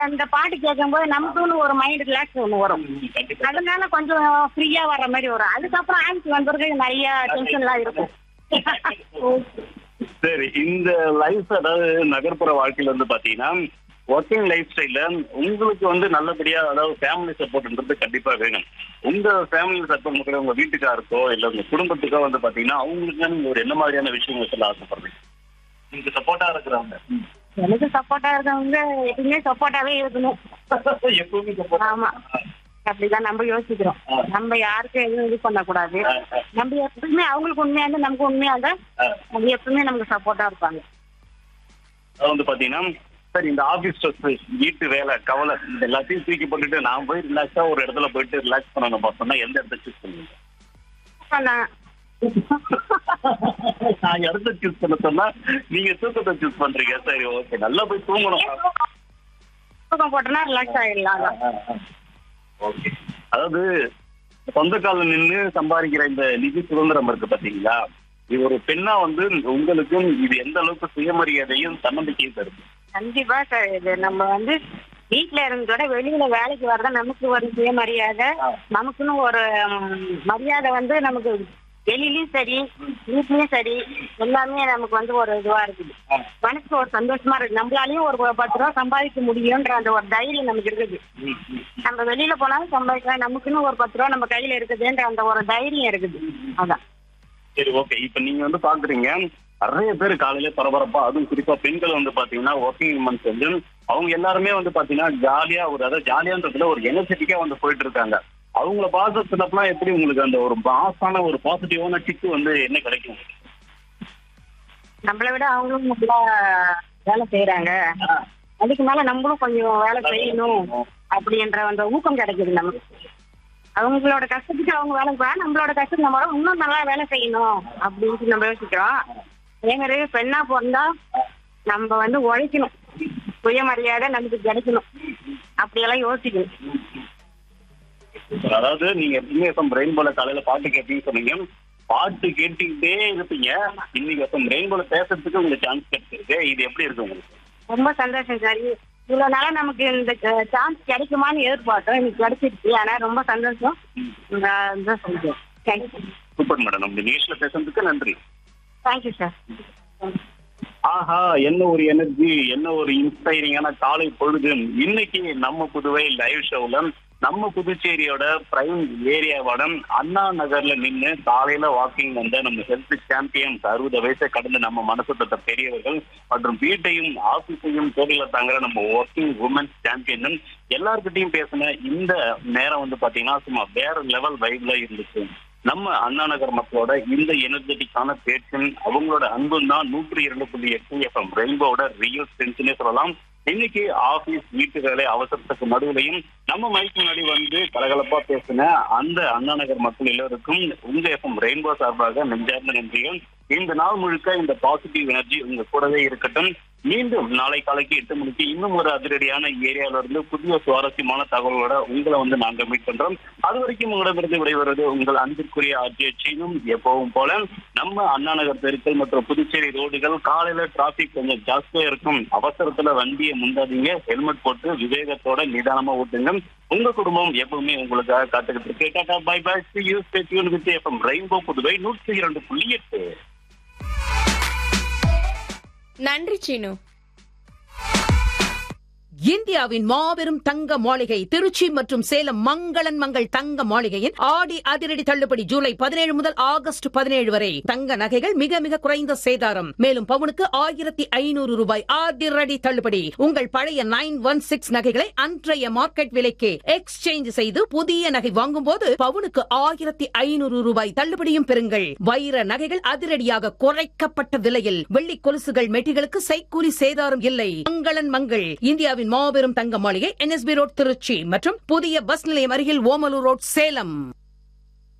அந்த பாட்டு கேட்கும்போது நமக்குன்னு ஒரு மைண்ட் ரிலாக்ஸ் ஒன்று வரும் கண்டிப்பா அதனால கொஞ்சம் ஃப்ரீயா வர மாதிரி வரும் அதுக்கப்புறம் ஆன்ஸ் வந்தவருக்கு நிறைய டென்ஷன்லாம் இருக்கும் சரி இந்த லைஃப் அதாவது நகர்ப்புற வாழ்க்கையில வந்து பாத்தீங்கன்னா ஒர்க்கிங் லைஃப் ஸ்டைல்ல உங்களுக்கு வந்து நல்லபடியா அதாவது ஃபேமிலி சப்போர்ட்ன்றது கண்டிப்பா வேணும் உங்க ஃபேமிலி சப்போர்ட் கூட உங்க வீட்டுக்காருக்கோ இல்ல உங்க குடும்பத்துக்கோ வந்து பாத்தீங்கன்னா அவங்களுக்கு நீங்க ஒரு என்ன மாதிரியான விஷயங்கள் சொல்ல ஆசைப்படுறீங்க உங்களுக்கு சப்போர்ட்டா இருக்கிறவங்க எனக்கு சப்போர்ட்டா இருக்கவங்க எப்பயுமே சப்போர்ட்டாவே இருக்கணும் எப்பவுமே support- ஆமா அப்படிதான் நம்ம யோசிக்கிறோம் நம்ம யாருக்கும் எதுவும் இது பண்ணக்கூடாது நம்ம எப்பவுமே அவங்களுக்கு உண்மையா இருந்தா நமக்கு உண்மையா இருந்தா அவங்க எப்பவுமே நமக்கு சப்போர்ட்டா இருப்பாங்க அதாவது வந்து பாத்தீங்கன்னா சரி இந்த ஆபீஸ் ஸ்ட்ரெஸ் வீட்டு வேலை கவலை இது எல்லாத்தையும் தூக்கி போட்டுட்டு நான் போய் ரிலாக்ஸா ஒரு இடத்துல போயிட்டு ரிலாக்ஸ் பண்ணணும் பார்த்தோம்னா எந்த இடத்த சூஸ் பண்ணுவீங்க நான் நான் இடத்த சூஸ் பண்ண சொன்னா நீங்க தூக்கத்தை சூஸ் பண்றீங்க சரி ஓகே நல்லா போய் தூங்கணும் தூக்கம் போட்டோம்னா ரிலாக்ஸ் ஆயிடலாம் ஓகே அதாவது சொந்த கால நின்று சம்பாதிக்கிற இந்த நிதி சுதந்திரம் இருக்கு பாத்தீங்களா இது ஒரு பெண்ணா வந்து உங்களுக்கும் இது எந்த அளவுக்கு சுயமரியாதையும் தன்னம்பிக்கையும் தருது கண்டிப்பா சார் இது நம்ம வந்து வீட்ல இருந்ததோட வெளியில வேலைக்கு வரதா நமக்கு ஒரு சுயமரியாதை நமக்குன்னு ஒரு ம், மரியாதை வந்து நமக்கு வெளியிலயும் சரி வீட்லயும் சரி எல்லாமே நமக்கு வந்து ஒரு இதுவா இருக்குது மனசுக்கு ஒரு சந்தோஷமா இருக்கு நம்மளாலையும் ஒரு பத்து ரூபா சம்பாதிக்க முடியும்ன்ற அந்த ஒரு தைரியம் நமக்கு இருக்குது நம்ம வெளியில போனாலும் சம்பாதிக்கலாம் நமக்குன்னு ஒரு பத்து ரூபா நம்ம கையில இருக்குதுன்ற அந்த ஒரு தைரியம் இருக்குது அதான் சரி ஓகே இப்ப நீங்க வந்து பாக்குறீங்க நிறைய பேர் காலையில பரபரப்பா அதுவும் குறிப்பா பெண்கள் வந்து பாத்தீங்கன்னா ஒர்க்கிங் உமன்ஸ் வந்து அவங்க எல்லாருமே வந்து பாத்தீங்கன்னா ஜாலியா ஒரு அதாவது ஜாலியான்றதுல ஒரு எனர்ஜெட்டிக்கா வந்து போயிட்டு இருக்காங்க அவங்கள பாசத்துலப்பெல்லாம் எப்படி உங்களுக்கு அந்த ஒரு பாஸான ஒரு பாசிட்டிவான டிக்கு வந்து என்ன கிடைக்கும் நம்மளை விட அவங்களும் நல்லா வேலை செய்யறாங்க அதுக்கு மேல நம்மளும் கொஞ்சம் வேலை செய்யணும் அப்படின்ற அந்த ஊக்கம் கிடைக்குது நமக்கு அவங்களோட கஷ்டத்துக்கு அவங்க வேலை போறா நம்மளோட கஷ்டத்துக்கு நம்ம இன்னும் நல்லா வேலை செய்யணும் அப்படின்ட்டு நம்ம யோசிக்கிறோம் அதே மாதிரி பெண்ணா பிறந்தா நம்ம வந்து உழைக்கணும் சுயமரியாதை நமக்கு கிடைக்கணும் அப்படியெல்லாம் யோசிக்கணும் அதாவது நீங்க எப்பவுமே எஃப்எம் ரெயின்போல காலையில பாட்டு கேட்பீங்கன்னு சொன்னீங்க பாட்டு கேட்டுக்கிட்டே இருப்பீங்க இன்னைக்கு எஃப்எம் ரெயின்போல பேசுறதுக்கு உங்களுக்கு சான்ஸ் கிடைச்சிருக்கு இது எப்படி இருக்கு உங்களுக்கு ரொம்ப சந்தோஷம் சார் இவ்வளவு நாளா நமக்கு இந்த சான்ஸ் கிடைக்குமான்னு எதிர்பார்த்தோம் எனக்கு கிடைச்சிருச்சு ஆனா ரொம்ப சந்தோஷம் நான் இதான் சொல்றேன் தேங்க்யூ சூப்பர் மேடம் நம்ம நிகழ்ச்சியில பேசுறதுக்கு நன்றி தேங்க்யூ சார் ஆஹா என்ன ஒரு எனர்ஜி என்ன ஒரு இன்ஸ்பைரிங்கான காலை பொழுது இன்னைக்கு நம்ம புதுவை லைவ் ஷோல நம்ம புதுச்சேரியோட பிரைம் ஏரியாவோட அண்ணா நகர்ல நின்னு காலையில வாக்கிங் வந்த நம்ம ஹெல்த் சாம்பியன்ஸ் அறுபது வயசை கடந்து நம்ம மனசு தொட்ட பெரியவர்கள் மற்றும் வீட்டையும் ஆபீஸையும் தோழில தாங்குற நம்ம ஒர்க்கிங் உமன்ஸ் சாம்பியன் எல்லார்கிட்டையும் பேசின இந்த நேரம் வந்து பாத்தீங்கன்னா சும்மா வேற லெவல் வைப்ல இருந்துச்சு நம்ம அண்ணா நகர் மக்களோட இந்த எனர்ஜெட்டிக்கான பேச்சும் அவங்களோட அன்பும் தான் நூற்றி இரண்டு புள்ளி எட்டு எஃப்எம் ரெயின்போட ரியல் ஸ்ட்ரென்த்னே சொல்லலாம் இன்னைக்கு ஆபீஸ் வீட்டு வேலை அவசரத்துக்கு நடுவுலையும் நம்ம மைக் முன்னாடி வந்து கலகலப்பா பேசின அந்த அண்ணா நகர் மக்கள் எல்லோருக்கும் உங்க எஃப்எம் ரெயின்போ சார்பாக நெஞ்சார்ந்த நன்றிகள் இந்த நாள் முழுக்க இந்த பாசிட்டிவ் எனர்ஜி உங்க கூடவே இருக்கட்டும் மீண்டும் நாளை காலைக்கு எட்டு மணிக்கு இன்னும் ஒரு அதிரடியான ஏரியால இருந்து புதிய சுவாரஸ்யமான தகவலோட உங்களை வந்து நாங்க மீட் பண்றோம் அது வரைக்கும் உங்களிடமிருந்து விடைபெறுவது உங்கள் அன்பிற்குரிய ஆட்சியும் எப்பவும் போல நம்ம அண்ணா நகர் தெருக்கள் மற்றும் புதுச்சேரி ரோடுகள் காலையில டிராபிக் கொஞ்சம் ஜாஸ்தியா இருக்கும் அவசரத்துல வண்டியை முந்தாதீங்க ஹெல்மெட் போட்டு விவேகத்தோட நிதானமா ஓட்டுங்க உங்க குடும்பம் எப்பவுமே உங்களுக்காக காத்துக்கிட்டு இருக்கு tata bye bye see you stay tuned with FM rainbow Puduvai நூற்றி இரண்டு புள்ளி எட்டு நன்றி சீனு இந்தியாவின் மாபெரும் தங்க மாளிகை திருச்சி மற்றும் சேலம் மங்களன் மங்கள் தங்க மாளிகையின் ஆடி அதிரடி தள்ளுபடி ஜூலை பதினேழு முதல் ஆகஸ்ட் பதினேழு வரை தங்க நகைகள் மிக மிக குறைந்த சேதாரம் மேலும் பவுனுக்கு ஆயிரத்தி ஐநூறு ரூபாய் அதிரடி தள்ளுபடி உங்கள் பழைய நைன் ஒன் சிக்ஸ் நகைகளை அன்றைய மார்க்கெட் விலைக்கு எக்ஸ்சேஞ்ச் செய்து புதிய நகை வாங்கும் போது பவுனுக்கு ஆயிரத்தி ஐநூறு ரூபாய் தள்ளுபடியும் பெறுங்கள் வைர நகைகள் அதிரடியாக குறைக்கப்பட்ட விலையில் வெள்ளி கொலுசுகள் மெட்டிகளுக்கு செய்கூலி சேதாரம் இல்லை மங்களன் மங்கள் இந்தியாவின் மாபெரும் தங்க மாளிகை என்எஸ்பி ரோட் திருச்சி மற்றும் புதிய பஸ் நிலையம் அருகில் ஓமலூர் ரோட் சேலம்